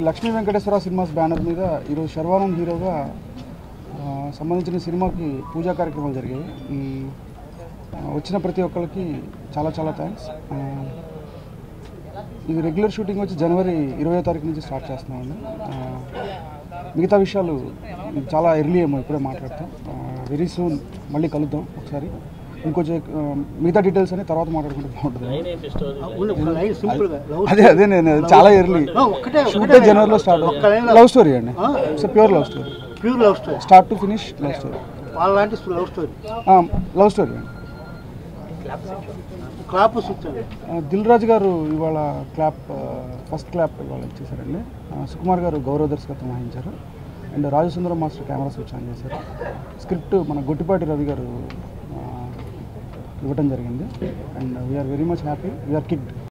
Lakshmi Venkateswara cinemas banner మీద ఈరోజు శర్వానంద్ హీరోగా ఆ, సంబంధించిన సినిమాకి పూజా కార్యక్రమాలు జరిగాయి మ్, ఆ, వచ్చిన ప్రతి ఒక్కరికి చాలా చాలా థ్యాంక్స్ ఇది రెగ్యులర్ షూటింగ్ వచ్చి జనవరి ఇరవై తారీఖు నుంచి స్టార్ట్ చేస్తున్నామండి ఆ, మిగతా విషయాలు ఇది చాలా ఎర్లీ ఏమో ఇప్పుడే మాట్లాడతాం వెరీ సూన్ మళ్ళీ కలుద్దాం ఒకసారి ఇంకొంచెం ఆ, మిగతా డీటెయిల్స్ అని తర్వాత మాట్లాడుకుంటే బాగుంటుంది ఉన్న ఒక లైన్ సింపుల్ గా లవ్ అదే అదే నేను చాలా ఎర్లీ ఆ, ఒక్కటే షూట్ జనవరిలో స్టార్ట్ ఒక్క లైన్ లవ్ స్టోరీ అండి it's pure love story pure love story start to finish love story వాళ్ళ లాంటి లవ్ స్టోరీ లవ్ స్టోరీ అండి క్లాప్ సూచన ఆ, దిల్ రాజు గారు ఇవాళ క్లాప్ ఫస్ట్ క్లాప్ ఇవాళ ఇచ్చేసారండి ఆ, సుకుమార్ గారు గౌరవ దర్శకత్వం వహించారు and Rajasundaram master camera switch on చేశారు స్క్రిప్ట్ మన గొట్టిపాటి రవి గారు ఆ, ఇవ్వటం జరిగింది and we are very much happy we are kicked